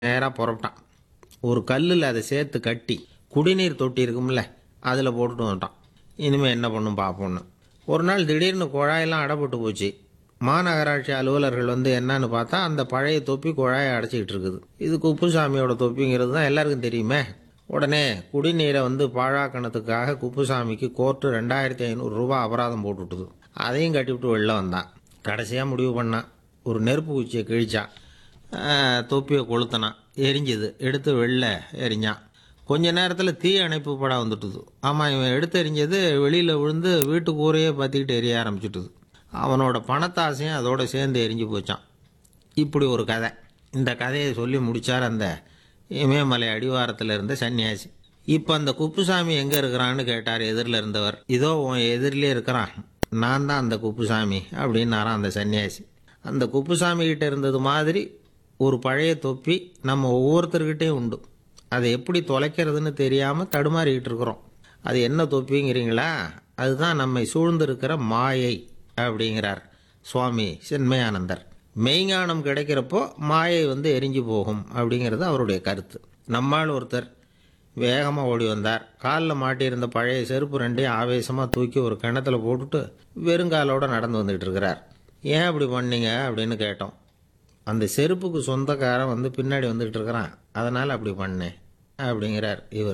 நேராக புறப்பட்டான் ஒரு கல்லில் அதை சேர்த்து கட்டி குடிநீர் தொட்டி இருக்கும்ல அதில் போட்டுட்டு வந்துட்டான் இனிமேல் என்ன பண்ணும் பார்ப்போன்னு ஒரு நாள் திடீர்னு குழாயெல்லாம் அடைப்பட்டு போச்சு மாநகராட்சி அலுவலர்கள் வந்து என்னன்னு பார்த்தா அந்த பழைய தொப்பி குழாயை அடைச்சிக்கிட்டு இருக்குது இது குப்புசாமியோட தொப்பிங்கிறது தான் எல்லாருக்கும் தெரியுமே உடனே குடிநீரை வந்து பாழாக்கணத்துக்காக குப்புசாமிக்கு கோர்ட்டு ரெண்டாயிரத்தி ஐநூறுரூவா அபராதம் போட்டுவிட்டுது அதையும் கட்டிவிட்டு வெளில வந்தான் கடைசியாக முடிவு பண்ணான் ஒரு நெருப்பு குச்சியை கிழிச்சான் ஆஹ், தொப்பியை கொளுத்தினான் எரிஞ்சுது எடுத்து வெளில எரிஞ்சான் கொஞ்ச நேரத்தில் தீ அணைப்பு படம் வந்துட்டுது ஆமாம் இவன் எடுத்து எரிஞ்சது வெளியில் விழுந்து வீட்டு கூரையே பற்றிக்கிட்டு எரிய ஆரம்பிச்சுட்டுது அவனோட பணத்தாசையும் அதோட சேர்ந்து எரிஞ்சு போச்சான் இப்படி ஒரு கதை இந்த கதையை சொல்லி முடிச்சார் அந்த இமயமலை அடிவாரத்தில் இருந்த சன்னியாசி இப்போ அந்த குப்புசாமி எங்கே இருக்கிறான்னு கேட்டார் எதிரில் இருந்தவர் இதோ உன் எதிரிலே இருக்கிறான் நான் தான் அந்த குப்புசாமி அப்படின்னாராம் அந்த சன்னியாசி அந்த குப்புசாமி கிட்ட இருந்தது மாதிரி ஒரு பழைய தொப்பி நம்ம ஒவ்வொருத்தர்கிட்டையும் உண்டு அதை எப்படி தொலைக்கிறதுன்னு தெரியாமல் தடுமாறிக்கிட்டு இருக்கிறோம் அது என்ன தொப்பிங்கிறீங்களா அதுதான் நம்மை சூழ்ந்திருக்கிற மாயை அப்படிங்கிறார் சுவாமி சென்மயானந்தர் மெய்ஞானம் கிடைக்கிறப்போ மாயை வந்து எரிஞ்சு போகும் அப்படிங்கிறது அவருடைய கருத்து நம்மால் ஒருத்தர் வேகமாக ஓடி வந்தார் காலில் மாட்டியிருந்த பழைய செருப்பு ரெண்டையும் ஆவேசமாக தூக்கி ஒரு கிணத்துல போட்டுட்டு வெறுங்காலோட நடந்து வந்துகிட்டு இருக்கிறார் ஏன் அப்படி பண்ணீங்க அப்படின்னு கேட்டோம் அந்த செருப்புக்கு சொந்தக்காரன் வந்து பின்னாடி வந்துகிட்டு இருக்கிறான் அதனால் அப்படி பண்ணேன் அப்படிங்கிறார் இவர்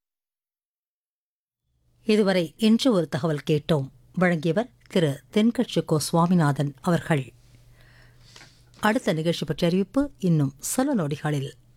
இதுவரை இன்று ஒரு தகவல் கேட்டோம் வழங்கியவர் திரு தென்கட்சி கோ சுவாமிநாதன் அவர்கள் அடுத்த நிகழ்ச்சி பற்றிய அறிவிப்பு இன்னும் சில நொடிகளில்